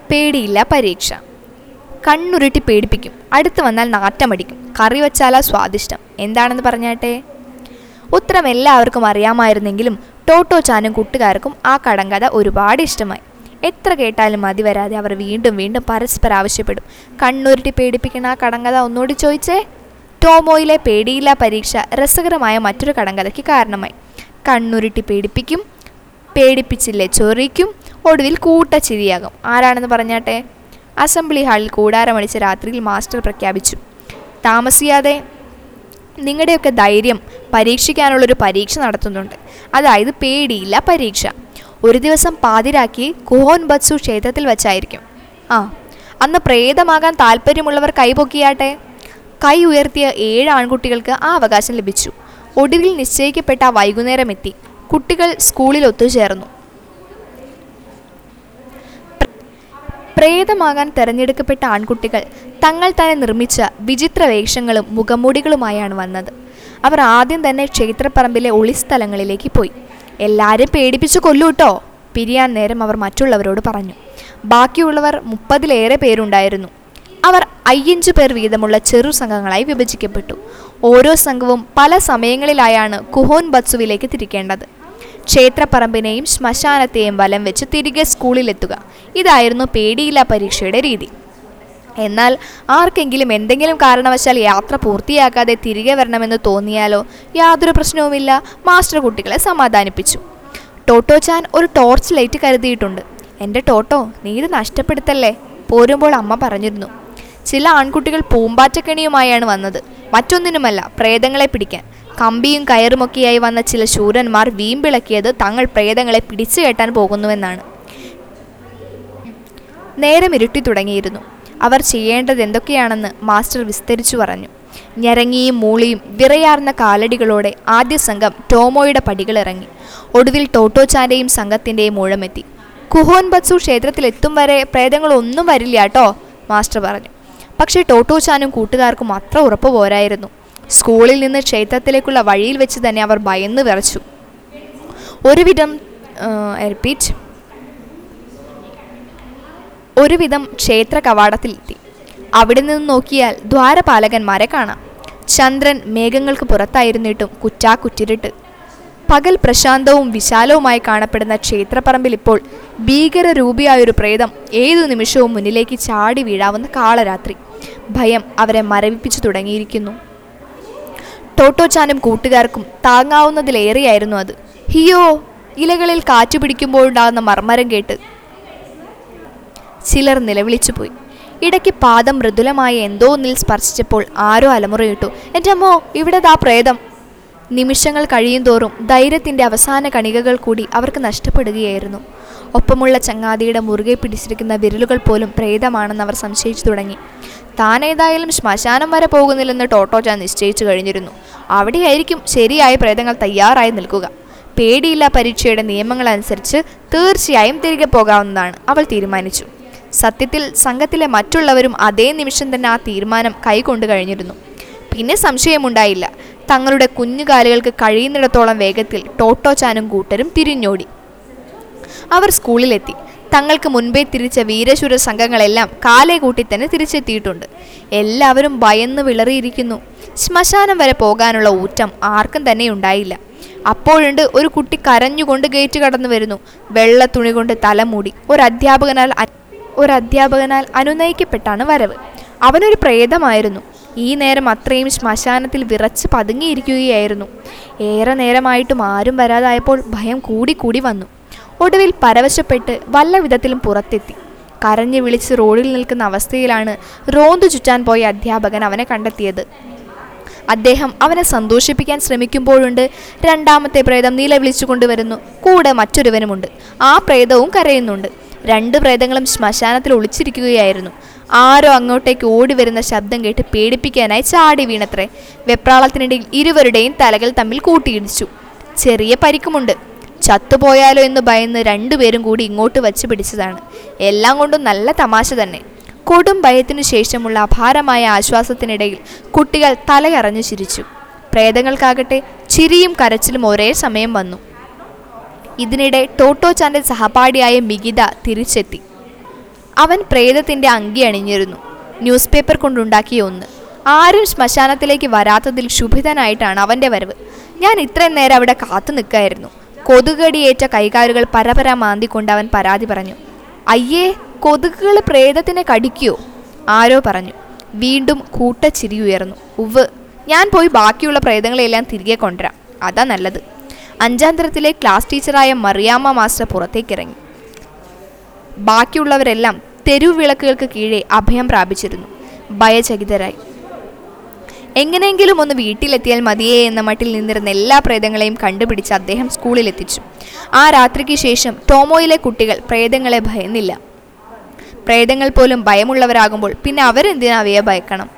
പേടിയില്ല പരീക്ഷ കണ്ണുരുട്ടി പേടിപ്പിക്കും അടുത്ത് വന്നാൽ നാറ്റമടിക്കും കറി വച്ചാലാ സ്വാദിഷ്ടം എന്താണെന്ന് പറഞ്ഞാട്ടെ ഉത്തരം എല്ലാവർക്കും അറിയാമായിരുന്നെങ്കിലും ടോട്ടോ ചാനും കൂട്ടുകാർക്കും ആ കടങ്കഥ ഒരുപാട് ഇഷ്ടമായി എത്ര കേട്ടാലും മതി വരാതെ അവർ വീണ്ടും വീണ്ടും പരസ്പരം ആവശ്യപ്പെടും കണ്ണുരുട്ടി പേടിപ്പിക്കുന്ന ആ കടങ്കഥ ഒന്നുകൂടി ചോദിച്ചേ ടോമോയിലെ പേടിയില്ല പരീക്ഷ രസകരമായ മറ്റൊരു കടങ്കഥയ്ക്ക് കാരണമായി കണ്ണുരുട്ടി പേടിപ്പിക്കും പേടിപ്പിച്ചില്ലേ ചൊറിക്കും ഒടുവിൽ കൂട്ടച്ചിരിയാകും ആരാണെന്ന് പറഞ്ഞാട്ടെ അസംബ്ലി ഹാളിൽ കൂടാരമടിച്ച രാത്രിയിൽ മാസ്റ്റർ പ്രഖ്യാപിച്ചു താമസിയാതെ നിങ്ങളുടെയൊക്കെ ധൈര്യം പരീക്ഷിക്കാനുള്ളൊരു പരീക്ഷ നടത്തുന്നുണ്ട് അതായത് പേടിയില്ല പരീക്ഷ ഒരു ദിവസം പാതിരാക്കി കുഹോൻ ബത്സു ക്ഷേത്രത്തിൽ വച്ചായിരിക്കും ആ അന്ന് പ്രേതമാകാൻ താല്പര്യമുള്ളവർ കൈപൊക്കിയാട്ടെ കൈ ഉയർത്തിയ ഏഴ് ആൺകുട്ടികൾക്ക് ആ അവകാശം ലഭിച്ചു ഒടുവിൽ നിശ്ചയിക്കപ്പെട്ട ആ വൈകുന്നേരം എത്തി കുട്ടികൾ സ്കൂളിൽ ഒത്തുചേർന്നു പ്രേതമാകാൻ തെരഞ്ഞെടുക്കപ്പെട്ട ആൺകുട്ടികൾ തങ്ങൾ തന്നെ നിർമ്മിച്ച വിചിത്ര വേഷങ്ങളും മുഖംമൂടികളുമായാണ് വന്നത് അവർ ആദ്യം തന്നെ ക്ഷേത്രപ്പറമ്പിലെ ഒളിസ്ഥലങ്ങളിലേക്ക് പോയി എല്ലാവരും പേടിപ്പിച്ചു കൊല്ലൂട്ടോ പിരിയാൻ നേരം അവർ മറ്റുള്ളവരോട് പറഞ്ഞു ബാക്കിയുള്ളവർ മുപ്പതിലേറെ പേരുണ്ടായിരുന്നു അവർ അയ്യഞ്ചു പേർ വീതമുള്ള ചെറു സംഘങ്ങളായി വിഭജിക്കപ്പെട്ടു ഓരോ സംഘവും പല സമയങ്ങളിലായാണ് കുഹോൻ ബത്സുവിലേക്ക് തിരിക്കേണ്ടത് ക്ഷേത്രപ്പറമ്പിനെയും ശ്മശാനത്തെയും വലം വെച്ച് തിരികെ സ്കൂളിലെത്തുക ഇതായിരുന്നു പേടിയില്ല പരീക്ഷയുടെ രീതി എന്നാൽ ആർക്കെങ്കിലും എന്തെങ്കിലും കാരണവശാൽ യാത്ര പൂർത്തിയാക്കാതെ തിരികെ വരണമെന്ന് തോന്നിയാലോ യാതൊരു പ്രശ്നവുമില്ല മാസ്റ്റർ കുട്ടികളെ സമാധാനിപ്പിച്ചു ടോട്ടോ ചാൻ ഒരു ടോർച്ച് ലൈറ്റ് കരുതിയിട്ടുണ്ട് എൻ്റെ ടോട്ടോ നീ ഇത് നഷ്ടപ്പെടുത്തല്ലേ പോരുമ്പോൾ അമ്മ പറഞ്ഞിരുന്നു ചില ആൺകുട്ടികൾ പൂമ്പാറ്റക്കണിയുമായാണ് വന്നത് മറ്റൊന്നിനുമല്ല പ്രേതങ്ങളെ പിടിക്കാൻ കമ്പിയും കയറുമൊക്കെയായി വന്ന ചില ശൂരന്മാർ വീമ്പിളക്കിയത് തങ്ങൾ പ്രേതങ്ങളെ പിടിച്ചു കെട്ടാൻ പോകുന്നുവെന്നാണ് നേരം ഇരുട്ടി തുടങ്ങിയിരുന്നു അവർ ചെയ്യേണ്ടത് എന്തൊക്കെയാണെന്ന് മാസ്റ്റർ വിസ്തരിച്ചു പറഞ്ഞു ഞരങ്ങിയും മൂളിയും വിറയാർന്ന കാലടികളോടെ ആദ്യ സംഘം ടോമോയുടെ പടികളിറങ്ങി ഒടുവിൽ ടോട്ടോച്ചാൻ്റെയും സംഘത്തിൻ്റെയും ഊഴമെത്തി കുഹോൻ ബത്സു ക്ഷേത്രത്തിലെത്തും വരെ പ്രേതങ്ങളൊന്നും വരില്ല കേട്ടോ മാസ്റ്റർ പറഞ്ഞു പക്ഷേ ടോട്ടോച്ചാനും കൂട്ടുകാർക്കും അത്ര ഉറപ്പ് പോരായിരുന്നു സ്കൂളിൽ നിന്ന് ക്ഷേത്രത്തിലേക്കുള്ള വഴിയിൽ വെച്ച് തന്നെ അവർ ഭയന്ന് വിറച്ചു ഒരുവിധം റിപ്പീറ്റ് ഒരുവിധം ക്ഷേത്ര കവാടത്തിലെത്തി അവിടെ നിന്ന് നോക്കിയാൽ ദ്വാരപാലകന്മാരെ കാണാം ചന്ദ്രൻ മേഘങ്ങൾക്ക് പുറത്തായിരുന്നിട്ടും കുറ്റാക്കുറ്റിരിട്ട് പകൽ പ്രശാന്തവും വിശാലവുമായി കാണപ്പെടുന്ന ക്ഷേത്രപ്പറമ്പിൽ ഇപ്പോൾ ഭീകരരൂപിയായൊരു പ്രേതം ഏതു നിമിഷവും മുന്നിലേക്ക് ചാടി വീഴാവുന്ന കാളരാത്രി ഭയം അവരെ മരവിപ്പിച്ചു തുടങ്ങിയിരിക്കുന്നു ടോട്ടോച്ചാനും കൂട്ടുകാർക്കും താങ്ങാവുന്നതിലേറെയായിരുന്നു അത് ഹിയോ ഇലകളിൽ കാറ്റു പിടിക്കുമ്പോഴുണ്ടാകുന്ന മർമ്മരം കേട്ട് ചിലർ നിലവിളിച്ചുപോയി ഇടയ്ക്ക് പാദം മൃദുലമായ എന്തോ ഒന്നിൽ സ്പർശിച്ചപ്പോൾ ആരോ അലമുറയിട്ടു എൻ്റെ അമ്മോ ഇവിടെ ദാ പ്രേതം നിമിഷങ്ങൾ കഴിയുന്തോറും ധൈര്യത്തിൻ്റെ അവസാന കണികകൾ കൂടി അവർക്ക് നഷ്ടപ്പെടുകയായിരുന്നു ഒപ്പമുള്ള ചങ്ങാതിയുടെ മുറുകെ പിടിച്ചിരിക്കുന്ന വിരലുകൾ പോലും പ്രേതമാണെന്ന് അവർ സംശയിച്ചു തുടങ്ങി താൻ ഏതായാലും ശ്മശാനം വരെ പോകുന്നില്ലെന്ന് ടോട്ടോചാൻ നിശ്ചയിച്ചു കഴിഞ്ഞിരുന്നു അവിടെയായിരിക്കും ശരിയായ പ്രേതങ്ങൾ തയ്യാറായി നിൽക്കുക പേടിയില്ല പരീക്ഷയുടെ നിയമങ്ങളനുസരിച്ച് തീർച്ചയായും തിരികെ പോകാവുന്നതാണ് അവൾ തീരുമാനിച്ചു സത്യത്തിൽ സംഘത്തിലെ മറ്റുള്ളവരും അതേ നിമിഷം തന്നെ ആ തീരുമാനം കൈക്കൊണ്ടു കഴിഞ്ഞിരുന്നു പിന്നെ സംശയമുണ്ടായില്ല തങ്ങളുടെ കുഞ്ഞുകാലുകൾക്ക് കഴിയുന്നിടത്തോളം വേഗത്തിൽ ടോട്ടോ ചാനും കൂട്ടരും തിരിഞ്ഞോടി അവർ സ്കൂളിലെത്തി തങ്ങൾക്ക് മുൻപേ തിരിച്ച വീരശൂര സംഘങ്ങളെല്ലാം കാലേ കൂട്ടി തന്നെ തിരിച്ചെത്തിയിട്ടുണ്ട് എല്ലാവരും ഭയന്ന് വിളറിയിരിക്കുന്നു ശ്മശാനം വരെ പോകാനുള്ള ഊറ്റം ആർക്കും തന്നെ ഉണ്ടായില്ല അപ്പോഴുണ്ട് ഒരു കുട്ടി കരഞ്ഞുകൊണ്ട് ഗേറ്റ് കടന്നു വരുന്നു വെള്ള തുണി കൊണ്ട് തലമൂടി ഒരു അധ്യാപകനാൽ അ- ഒരു അധ്യാപകനാൽ അനുനയിക്കപ്പെട്ടാണ് വരവ് അവനൊരു പ്രേതമായിരുന്നു ഈ നേരം അത്രയും ശ്മശാനത്തിൽ വിറച്ച് പതുങ്ങിയിരിക്കുകയായിരുന്നു ഏറെ നേരമായിട്ടും ആരും വരാതായപ്പോൾ ഭയം കൂടി കൂടി വന്നു ഒടുവിൽ പരവശപ്പെട്ട് വല്ല വിധത്തിലും പുറത്തെത്തി കരഞ്ഞു വിളിച്ച് റോഡിൽ നിൽക്കുന്ന അവസ്ഥയിലാണ് റോന്തു ചുറ്റാൻ പോയ അധ്യാപകൻ അവനെ കണ്ടെത്തിയത് അദ്ദേഹം അവനെ സന്തോഷിപ്പിക്കാൻ ശ്രമിക്കുമ്പോഴുണ്ട് രണ്ടാമത്തെ പ്രേതം നിലവിളിച്ചു കൊണ്ടുവരുന്നു കൂടെ മറ്റൊരുവനുമുണ്ട് ആ പ്രേതവും കരയുന്നുണ്ട് രണ്ട് പ്രേതങ്ങളും ശ്മശാനത്തിൽ ഒളിച്ചിരിക്കുകയായിരുന്നു ആരോ അങ്ങോട്ടേക്ക് ഓടി വരുന്ന ശബ്ദം കേട്ട് പേടിപ്പിക്കാനായി ചാടി വീണത്രേ വെപ്രാളത്തിനിടയിൽ ഇരുവരുടെയും തലകൾ തമ്മിൽ കൂട്ടിയിടിച്ചു ചെറിയ പരിക്കുമുണ്ട് ചത്തുപോയാലോ എന്ന് ഭയന്ന് രണ്ടുപേരും കൂടി ഇങ്ങോട്ട് വച്ച് പിടിച്ചതാണ് എല്ലാം കൊണ്ടും നല്ല തമാശ തന്നെ കൊടും ഭയത്തിനു ശേഷമുള്ള അപാരമായ ആശ്വാസത്തിനിടയിൽ കുട്ടികൾ തലയറഞ്ഞു ചിരിച്ചു പ്രേതങ്ങൾക്കാകട്ടെ ചിരിയും കരച്ചിലും ഒരേ സമയം വന്നു ഇതിനിടെ ടോട്ടോ ചാൻ്റെ സഹപാഠിയായ മികിത തിരിച്ചെത്തി അവൻ പ്രേതത്തിന്റെ അങ്കി അണിഞ്ഞിരുന്നു ന്യൂസ് പേപ്പർ കൊണ്ടുണ്ടാക്കിയ ഒന്ന് ആരും ശ്മശാനത്തിലേക്ക് വരാത്തതിൽ ശുഭിതനായിട്ടാണ് അവന്റെ വരവ് ഞാൻ ഇത്രയും നേരം അവിടെ കാത്തു നിൽക്കായിരുന്നു കൊതുകടിയേറ്റ കൈകാലുകൾ പരപര മാന്തിക്കൊണ്ട് അവൻ പരാതി പറഞ്ഞു അയ്യേ കൊതുകുകൾ പ്രേതത്തിനെ കടിക്കുവോ ആരോ പറഞ്ഞു വീണ്ടും കൂട്ടച്ചിരി ഉയർന്നു ഉവ് ഞാൻ പോയി ബാക്കിയുള്ള പ്രേതങ്ങളെല്ലാം തിരികെ കൊണ്ടുവരാം അതാ നല്ലത് അഞ്ചാം തരത്തിലെ ക്ലാസ് ടീച്ചറായ മറിയാമ്മ മാസ്റ്റർ പുറത്തേക്കിറങ്ങി ബാക്കിയുള്ളവരെല്ലാം തെരുവ് വിളക്കുകൾക്ക് കീഴെ അഭയം പ്രാപിച്ചിരുന്നു ഭയചകിതരായി എങ്ങനെയെങ്കിലും ഒന്ന് വീട്ടിലെത്തിയാൽ മതിയേ എന്ന മട്ടിൽ നിന്നിരുന്ന എല്ലാ പ്രേതങ്ങളെയും കണ്ടുപിടിച്ച് അദ്ദേഹം സ്കൂളിലെത്തിച്ചു ആ രാത്രിക്ക് ശേഷം ടോമോയിലെ കുട്ടികൾ പ്രേതങ്ങളെ ഭയന്നില്ല പ്രേതങ്ങൾ പോലും ഭയമുള്ളവരാകുമ്പോൾ പിന്നെ അവരെന്തിനാ അവയെ ഭയക്കണം